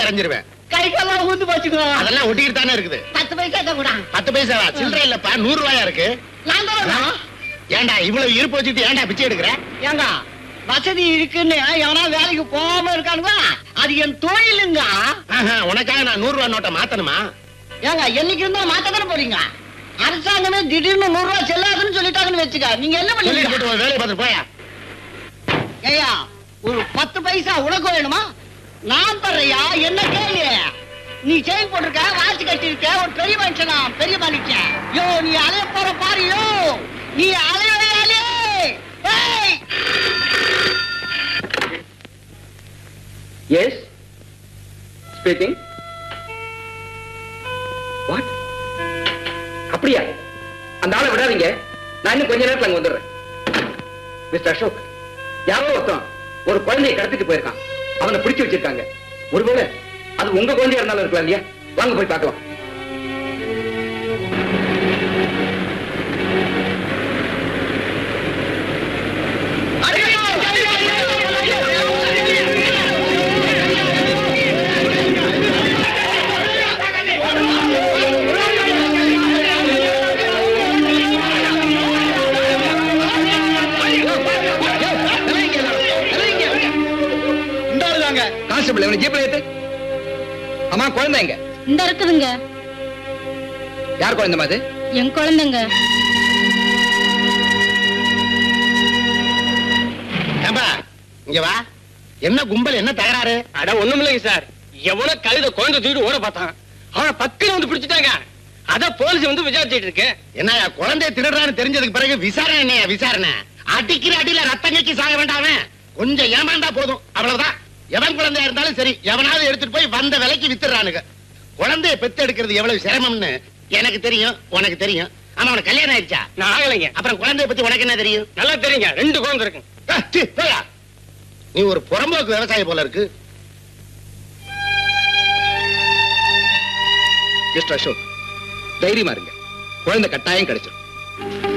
அரைஞ்சிருவேன் கை காலம் ஊந்து போச்சுக்கோ அதெல்லாம் ஒட்டிக்கிட்டு தானே இருக்குது பத்து பைசா தான் கூட பத்து பைசாவா சில்லறை இல்லப்பா நூறு ரூபாயா இருக்கு நான் தரேன் ஏன்டா இவ்வளவு இருப்பு வச்சுட்டு ஏன்டா பிச்சை எடுக்கிற ஏங்க வசதி இருக்குன்னு எவனா வேலைக்கு போகாம இருக்கானுங்க அது என் தொழிலுங்க ஆஹா, உனக்காக நான் நூறு ரூபாய் நோட்டை மாத்தணுமா ஏங்க என்னைக்கு இருந்தா மாத்த தானே போறீங்க அரசாங்கமே திடீர்னு நூறு ரூபாய் செல்லாதுன்னு சொல்லிட்டாங்கன்னு வச்சுக்க நீங்க என்ன சொல்லிட்டு பண்ணுவீங்க போட்டு உன் வேலையை பார்த்துட்டு போயா ஐயா ஒரு பத்து பைசா உனக்கு வேணுமா நான் தர்றையா என்ன கேளு நீ செயின் போட்டிருக்க வாட்ச் கட்டிருக்க ஒரு பெரிய மனுஷனா பெரிய மனுஷன் யோ நீ அலைய போற பாரு யோ நீ அலைய அலைய ஏய் எஸ் ஸ்பீக்கிங் வாட் அப்படியா அந்த ஆளை விடாதீங்க நான் இன்னும் கொஞ்ச நேரத்துல அங்க வந்துடுறேன் மிஸ்டர் அசோக் யாரோ ஒருத்தன் ஒரு குழந்தையை கடத்திட்டு போயிருக்கான் அவனை பிடிச்சு வச்சிருக்காங்க ஒருவேளை அது உங்க குழந்தையா இருந்தாலும் இருக்கலாம் இல்லையா வாங்க போய் பார்க்கலாம் கான்ஸ்டபிள் இவனை ஜீப்ல ஏத்து அம்மா குழந்தை எங்க இந்த இருக்குதுங்க யார் குழந்தை அது என் குழந்தைங்க ஏம்பா இங்க வா என்ன கும்பல் என்ன தகராறு அட ஒண்ணும் இல்லைங்க சார் எவ்வளவு கழுத குழந்தை தூக்கிட்டு ஓட பார்த்தான் அவன பக்கம் வந்து பிடிச்சிட்டாங்க அத போலீஸ் வந்து விசாரிச்சிட்டு இருக்கு என்னய்யா குழந்தைய திருடுறான்னு தெரிஞ்சதுக்கு பிறகு விசாரணை என்னையா விசாரணை அடிக்கிற அடியில ரத்தம் கக்கி சாக வேண்டாமே கொஞ்சம் ஏமாந்தா போதும் அவ்வளவுதான் எவன் குழந்தையா இருந்தாலும் சரி எவனாவது எடுத்துட்டு போய் வந்த விலைக்கு வித்துறானுங்க குழந்தைய பெத்து எடுக்கிறது எவ்வளவு சிரமம்னு எனக்கு தெரியும் உனக்கு தெரியும் ஆனா உனக்கு கல்யாணம் ஆயிடுச்சா நான் ஆகலைங்க அப்புறம் குழந்தைய பத்தி உனக்கு என்ன தெரியும் நல்லா தெரியுங்க ரெண்டு குழந்தை இருக்கு ஆ, சீ, போயா. நீ ஒரு புறம்போக்கு விவசாயி போல இருக்கு மிஸ்டர் அசோக் தைரியமா இருங்க குழந்தை கட்டாயம் கிடைச்சிடும்